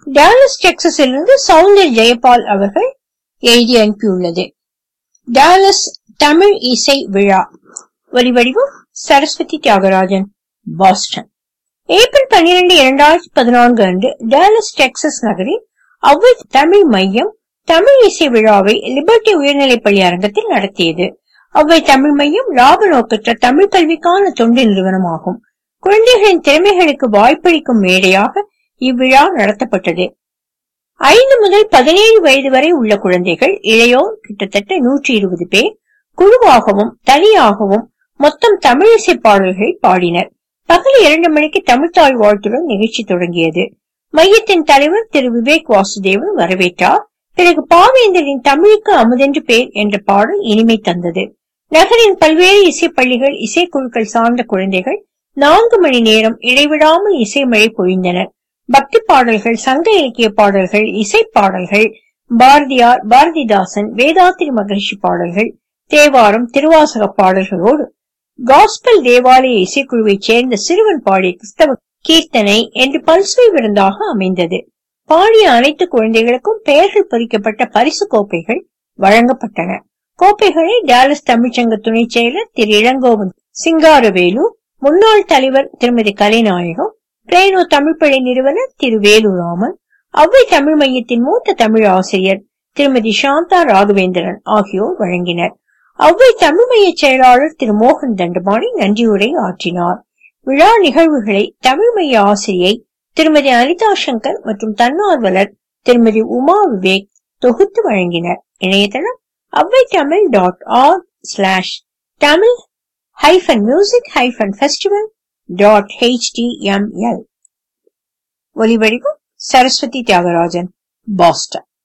Dallas டெக்சஸிலிருந்து Soundar Jayapal அவர்கள் எழுதி அனுப்பியுள்ளது டாலஸ் தமிழ் இசை விழா ஒலிவடிவம் சரஸ்வதி தியாகராஜன் பாஸ்டன் ஏப்ரல் பன்னிரண்டு இரண்டாயிரத்தி பதினான்கு அன்று டாலஸ் டெக்சஸ் நகரில் அவ்வை தமிழ் மையம் தமிழ் இசை விழாவை லிபர்டி உயர்நிலைப்பள்ளி அரங்கத்தில் நடத்தியது அவ்வை தமிழ் மையம் லாப நோக்கற்ற தமிழ் கல்விக்கான தொண்டு நிறுவனமாகும் குழந்தைகளின் திறமைகளுக்கு வாய்ப்பளிக்கும் மேடையாக இவ்விழா நடத்தப்பட்டது ஐந்து முதல் பதினேழு வயது வரை உள்ள குழந்தைகள் இளையோர் கிட்டத்தட்ட நூற்றி இருபது பேர் குழுவாகவும் தனியாகவும் மொத்தம் தமிழிசை பாடல்கள் பாடினர் பகல் இரண்டு மணிக்கு தமிழ்த்தாய் வாழ்த்துடன் நிகழ்ச்சி தொடங்கியது மையத்தின் தலைவர் திரு விவேக் வாசுதேவன் வரவேற்றார் பிறகு பாவேந்தரின் தமிழுக்கு அமுதென்று பேர் என்ற பாடல் இனிமை தந்தது நகரின் பல்வேறு இசைப்பள்ளிகள் இசைக்குழுக்கள் சார்ந்த குழந்தைகள் நான்கு மணி நேரம் இடைவிடாமல் இசைமழை பொழிந்தனர் பக்தி பாடல்கள் சங்க இலக்கிய பாடல்கள் இசை பாடல்கள் பாரதியார் பாரதிதாசன் வேதாத்திரி மகரிஷி பாடல்கள் தேவாரம் திருவாசக பாடல்களோடு காஸ்பல் தேவாலய இசைக்குழுவைச் சேர்ந்த சிறுவன் பாடிய கிறிஸ்தவ கீர்த்தனை என்று பல்சுவை விருந்தாக அமைந்தது பாடிய அனைத்து குழந்தைகளுக்கும் பெயர்கள் பொறிக்கப்பட்ட பரிசு கோப்பைகள் வழங்கப்பட்டன கோப்பைகளை டாலஸ் தமிழ்ச்சங்க துணை செயலர் திரு இளங்கோவன் சிங்காரவேலு முன்னாள் தலைவர் திருமதி கலைநாயகம் பிளேனோ தமிழ்ப்படை நிறுவனர் திரு வேலுராமன் அவ்வை தமிழ் மையத்தின் மூத்த தமிழ் ஆசிரியர் திருமதி சாந்தா ராகவேந்திரன் ஆகியோர் வழங்கினர் அவ்வை தமிழ் மைய செயலாளர் திரு மோகன் தண்டபாணி நன்றியுரை ஆற்றினார் விழா நிகழ்வுகளை தமிழ் மைய ஆசிரியை திருமதி அனிதா சங்கர் மற்றும் தன்னார்வலர் திருமதி உமா விவேக் தொகுத்து வழங்கினர் இணையதளம் Avvai Tamil dot R slash Tamil hyphen music hyphen festival dot HTML ஒலிவடிவம் சரஸ்வதி தியாகராஜன் பாஸ்டன்